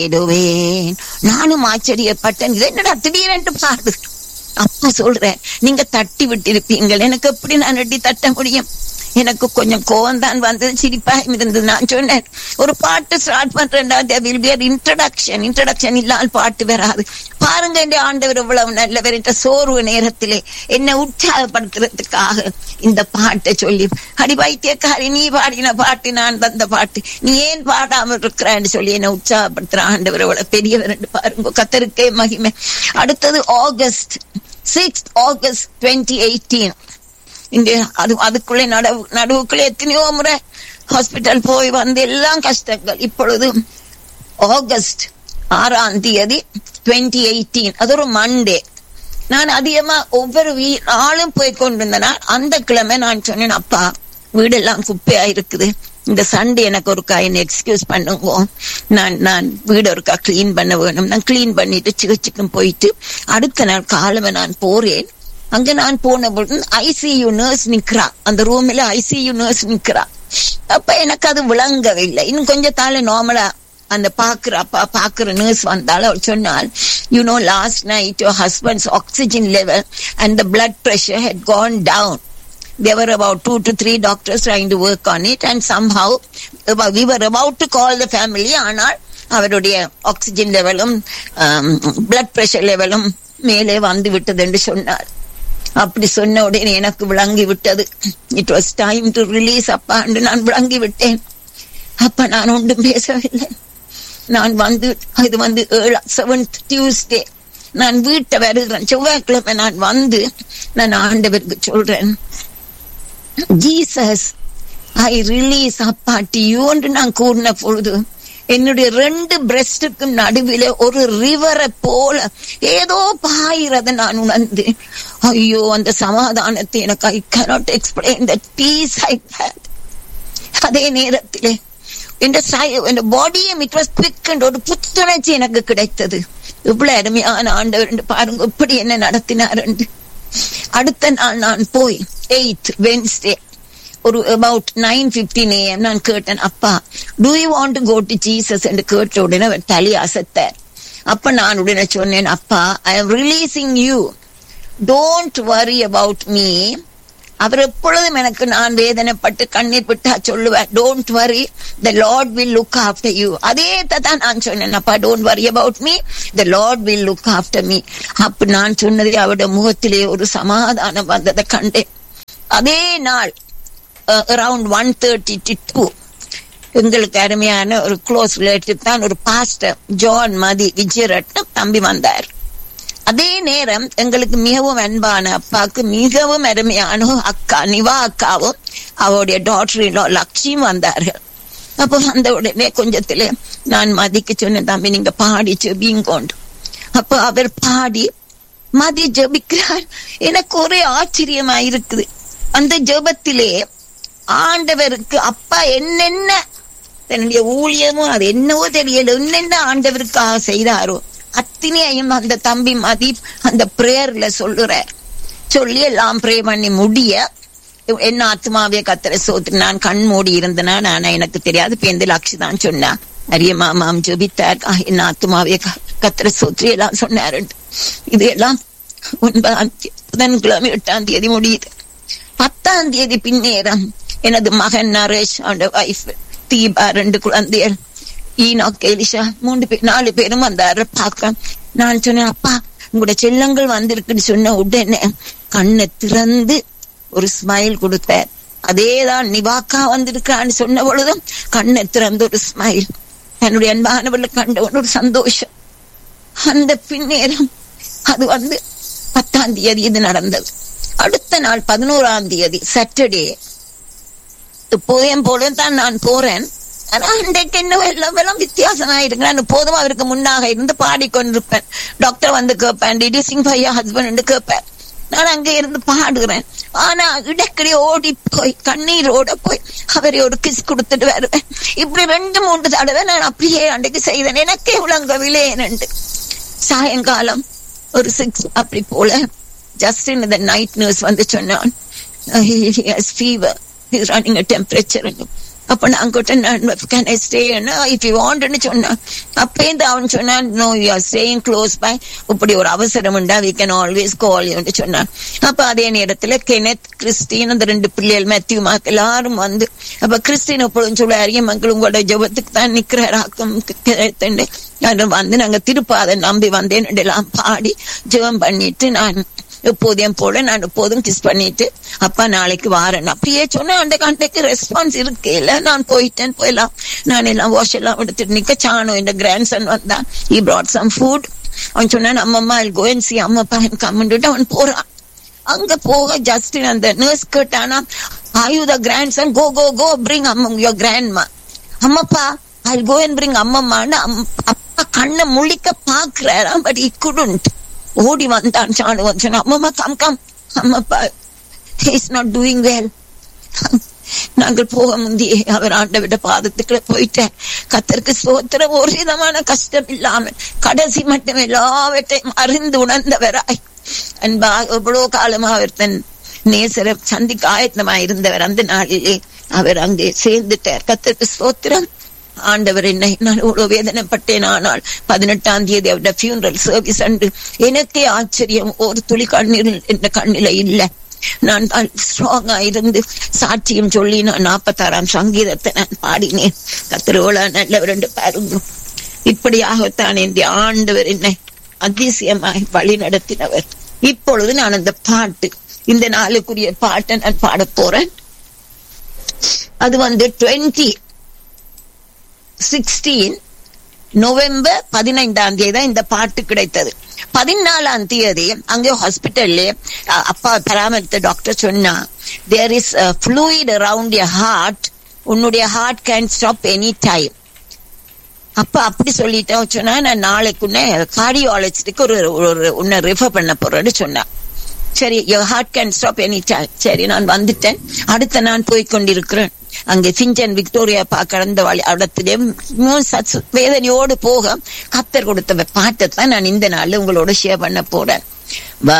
இடுவேன் நானும் ஆச்சரியப்பட்டேன் இது என்னடா திடீரென்று பாடு அப்பா சொல்றேன் நீங்க தட்டி விட்டிருப்பீங்கள் எனக்கு எப்படி நான் அடி தட்ட முடியும் எனக்கு கொஞ்சம் கோவம் தான் வந்தது சிரிப்பா இருந்தது நான் சொன்னேன் ஒரு பாட்டு ஸ்டார்ட் பண்றேன்டா வில் பி இன்ட்ரடக்ஷன் இன்ட்ரடக்ஷன் இல்லாமல் பாட்டு வராது பாருங்க இந்த ஆண்டவர் இவ்வளவு நல்லவர் என்ற சோர்வு நேரத்திலே என்னை உற்சாகப்படுத்துறதுக்காக இந்த பாட்டை சொல்லி அடி வைத்தியக்காரி நீ பாடின பாட்டு நான் தந்த பாட்டு நீ ஏன் பாடாமல் இருக்கிறான்னு சொல்லி என்னை உற்சாகப்படுத்துற ஆண்டவர் இவ்வளவு பெரியவர் என்று பாருங்க கத்தருக்கே மகிமை அடுத்தது August six August twenty eighteen இந்த அது அதுக்குள்ளே நடுவு நடுவுக்குள்ளே எத்தனையோ முறை ஹாஸ்பிட்டல் போய் வந்து எல்லாம் கஷ்டங்கள் இப்பொழுது ஆகஸ்ட் ஆறாம் தேதி டுவெண்ட்டி எயிட்டீன் அது ஒரு மண்டே நான் அதிகமா ஒவ்வொரு வீ நாளும் போய் கொண்டிருந்தேனா அந்த கிழமை நான் சொன்னேன் அப்பா வீடெல்லாம் குப்பையா இருக்குது இந்த சண்டே எனக்கு ஒரு என்ன எக்ஸ்கியூஸ் பண்ணுங்க நான் நான் வீடு ஒருக்கா கிளீன் பண்ண வேணும் நான் கிளீன் பண்ணிட்டு சிகிச்சைக்கும் போயிட்டு அடுத்த நாள் காலமே நான் போறேன் அங்க நான் போன பொழுது ஐசியூ நர்ஸ் நிக்கிறா அந்த ரூம்ல ஐசியூ நர்ஸ் நிக்கிறா அப்ப எனக்கு அது விளங்கவில்லை இன்னும் கொஞ்சம் தாழ நார்மலா அந்த பாக்குற அப்பா பாக்குற நர்ஸ் வந்தாலும் அவள் சொன்னால் you know last night your husband's oxygen level and the blood pressure had gone down there were about two to three doctors trying to work on it and somehow we were about to call the family ஆனால் அவருடைய oxygen லெவலும் blood pressure லெவலும் மேலே வந்து விட்டது என்று சொன்னார் அப்படி சொன்ன உடனே எனக்கு விளங்கி விட்டது it was time to release அப்பா என்று நான் விளங்கி விட்டேன் அப்ப நான் ஒன்றும் பேசவில்லை நான் வந்து இது வந்து ஏழு செவன்த் டியூஸ்டே நான் வீட்டை வருகிறேன் செவ்வாய்க்கிழமை நான் வந்து நான் ஆண்டவருக்கு சொல்றேன் ஜீசஸ் ஐ ரிலீஸ் அப்பா டியூ என்று நான் கூறின பொழுது என்னுடைய ரெண்டு பிரஸ்டுக்கும் நடுவில ஒரு ரிவரை போல ஏதோ பாயிறத நான் உணர்ந்து ஐயோ அந்த சமாதானத்தை எனக்கு I cannot explain that peace I had அதே நேரத்திலே என் பாடியும் இட் வாஸ் குவிக் ஒரு புத்துணர்ச்சி எனக்கு கிடைத்தது இவ்வளவு அருமையான ஆண்டவர் பாருங்க எப்படி என்ன நடத்தினார் அடுத்த நாள் நான் போய் எயித் வென்ஸ்டே ஒரு அபவுட் நைன் பிப்டீன் ஏஎம் நான் கேட்டேன் அப்பா do you want to go to Jesus என்று கேட்ட உடனே அவர் தலி அசத்தார் அப்ப நான் உடனே சொன்னேன் அப்பா I am releasing you don't worry about me அவர் எப்பொழுதும் எனக்கு நான் வேதனைப்பட்டு கண்ணீர் விட்டா சொல்லுவேன் don't worry the Lord will look after you அதே தான் நான் சொன்னேன் அப்பா don't worry about me the Lord will look after me அப்ப நான் சொன்னதே அவருடைய முகத்திலே ஒரு சமாதானம் வந்ததை கண்டேன் அதே நாள் அரவுண்ட் ஒன் தேர்ட்டி டூ எங்களுக்கு அருமையான ஒரு க்ளோஸ் ரிலேட்டிவ் தான் ஒரு பாஸ்டர் ஜான் மதி விஜயரட்னம் தம்பி வந்தார் அதே நேரம் எங்களுக்கு மிகவும் அன்பான அப்பாவுக்கு மிகவும் அருமையான அக்கா நிவா அக்காவும் அவருடைய டாக்டர் லக்ஷ்மியும் வந்தார்கள் அப்போ வந்த உடனே கொஞ்சத்துல நான் மதிக்கு சொன்னேன் தம்பி நீங்க பாடி ஜெபிங்கோண்டு அப்போ அவர் பாடி மதி ஜெபிக்கிறார் எனக்கு ஒரே ஆச்சரியமா இருக்குது அந்த ஜெபத்திலே ஆண்டவருக்கு அப்பா என்னென்ன தன்னுடைய ஊழியமோ அது என்னவோ தெரியல என்னென்ன ஆண்டவருக்காக செய்தாரோ அத்தனையும் அந்த தம்பி மதி அந்த பிரேயர்ல சொல்லுறார் சொல்லி எல்லாம் ப்ரே பண்ணி முடிய என்ன ஆத்மாவே கத்திர சோத்து நான் கண் மூடி இருந்தனா நான் எனக்கு தெரியாது பேந்து லட்சி தான் சொன்னா அரிய மாமாம் ஜபித்தார் என்ன ஆத்மாவே கத்திர சோத்ரி எல்லாம் சொன்னாரு இது எல்லாம் ஒன்பதாம் புதன்கிழமை எட்டாம் தேதி முடியுது பத்தாம் தேதி பின்னேரம் எனது மகன் நரேஷ் அவனோட வைஃப் தீபா ரெண்டு குழந்தைகள் ஈனாக் எலிஷா மூன்று பேர் நாலு பேரும் வந்தாரு பார்க்க நான் சொன்னேன் அப்பா உங்களோட செல்லங்கள் வந்திருக்குன்னு சொன்ன உடனே கண்ணை திறந்து ஒரு ஸ்மைல் கொடுத்தார் அதேதான் நிவாக்கா வந்திருக்கான்னு சொன்ன பொழுதும் கண்ணை திறந்து ஒரு ஸ்மைல் என்னுடைய அன்பானவர்களை கண்டவன் ஒரு சந்தோஷம் அந்த பின்னேரம் அது வந்து பத்தாம் தேதி இது நடந்தது அடுத்த நாள் பதினோராம் தேதி சாட்டர்டே எப்போதையும் போல தான் நான் போறேன் ஆனா அன்றைக்கு என்ன எல்லாம் எல்லாம் வித்தியாசமா இருக்கு நான் போதும் அவருக்கு முன்னாக இருந்து பாடிக்கொண்டிருப்பேன் டாக்டர் வந்து கேட்பேன் டிடியூசிங் பையா ஹஸ்பண்ட் கேட்பேன் நான் அங்க இருந்து பாடுகிறேன் ஆனா இடக்கடி ஓடி போய் கண்ணீரோட போய் அவரை ஒரு கிஸ் கொடுத்துட்டு வருவேன் இப்படி ரெண்டு மூன்று தடவை நான் அப்படியே அன்றைக்கு செய்தேன் எனக்கே விளங்கவில்லை என்று சாயங்காலம் ஒரு சிக்ஸ் அப்படி போல just in the night news வந்து சொன்னான் ஃபீவர் இஸ் ரன்னிங் டெம்பரேச்சர் அப்ப நான் கிட்ட நான் can I stay if you வாண்ட்னு சொன்னான் அப்பேந்து அவன் சொன்னான் no you are staying close by இப்படி ஒரு அவசரம் உண்டா வி கேன் ஆல்வேஸ் கால் யூன்னு சொன்னான் அப்ப அதே நேரத்துல கெனத் கிறிஸ்டின் அந்த ரெண்டு பிள்ளைகள் மேத்யூ மாக் எல்லாரும் வந்து அப்ப கிறிஸ்டின் எப்பொழுதும் சொல்ல அறிய மக்கள் உங்களோட ஜபத்துக்கு தான் நிக்கிறாராக்கும் கிடைத்துண்டு நான் வந்து நாங்க திருப்பாதை நம்பி வந்தேன் எல்லாம் பாடி ஜெபம் பண்ணிட்டு நான் எப்போதையும் போல நான் எப்போதும் கிஸ் பண்ணிட்டு அப்பா நாளைக்கு வாரேன் அப்படியே சொன்னா அந்த கண்டைக்கு ரெஸ்பான்ஸ் இருக்கு இல்ல நான் போயிட்டேன் போயலாம் நான் எல்லாம் வாஷ் எல்லாம் எடுத்துட்டு நிக்க சாணம் என் கிராண்ட் சன் வந்தான் ஈ brought சம் ஃபுட் அவன் சொன்னான் அம்மம்மா கோ அண்ட் சி அம்மா பையன் கம்மிட்டு அவன் போறான் அங்க போக ஜஸ்டின் அந்த நர்ஸ் கேட்டானா are you the grandson go go go bring அம்ம யோர் கிராண்ட் மா அம்மப்பா ஐ கோ அண்ட் பிரிங் அம்மம்மான்னு அப்பா கண்ணை முழிக்க பாக்குறாராம் பட் இ குடுண்ட் ஓடி வந்தான் சாணு வந்தான் அம்மம்மா கம் கம் அம்மப்பா இஸ் நாட் டூயிங் வெல் நாங்கள் போக முந்தியே அவர் ஆண்டவிட பாதத்துக்குள்ள போயிட்டேன் கத்தருக்கு சோத்திரம் ஒரு விதமான கஷ்டம் இல்லாம கடைசி மட்டும் எல்லாவற்றையும் அறிந்து உணர்ந்தவராய் அன்பா எவ்வளவு காலமா அவர் தன் நேசரை சந்திக்க ஆயத்தமா இருந்தவர் அந்த நாளிலே அவர் அங்கே சேர்ந்துட்டார் கத்தருக்கு சோத்திரம் ஆண்டவர் என்ன நான் இவ்வளவு வேதனைப்பட்டேன் ஆனால் பதினெட்டாம் தேதி அவருடைய ஃபியூனரல் சர்வீஸ் அன்று எனக்கே ஆச்சரியம் ஒரு துளி கண்ணீர் என்ற கண்ணில இல்லை நான் ஸ்ட்ராங்கா இருந்து சாட்சியம் சொல்லி நான் நாற்பத்தாறாம் சங்கீதத்தை நான் பாடினேன் கத்திரோல நல்லவர் என்று பாருங்க இப்படியாகத்தான் இந்த ஆண்டவர் என்னை அதிசயமாய் வழி நடத்தினவர் இப்பொழுது நான் அந்த பாட்டு இந்த நாளுக்குரிய பாட்டை நான் பாட போறேன் அது வந்து டுவெண்ட்டி சிக்ஸ்டீன் நவம்பர் பதினைந்தாம் தேதி தான் இந்த பாட்டு கிடைத்தது பதினாலாம் தேதி அங்கே ஹாஸ்பிட்டல்ல அப்பா பராமரித்த டாக்டர் சொன்னா there is fluid around your heart உன்னுடைய heart can stop any time அப்ப அப்படி சொல்லிட்டேன் சொன்னா நான் நாளைக்குன்ன கார்டியாலஜிஸ்டுக்கு ஒரு ஒரு உன்னை ரெஃபர் பண்ண போறேன்னு சொன்னா சரி your heart can stop any time சரி நான் வந்துட்டேன் அடுத்த நான் போய் கொண்டிருக்கிறேன் அங்கே சிஞ்சன் விக்டோரியா பா கடந்த வழி இடத்திலே வேதனையோடு போக கத்தர் கொடுத்த பாட்டை தான் நான் இந்த நாள் உங்களோட ஷேர் பண்ண போறேன்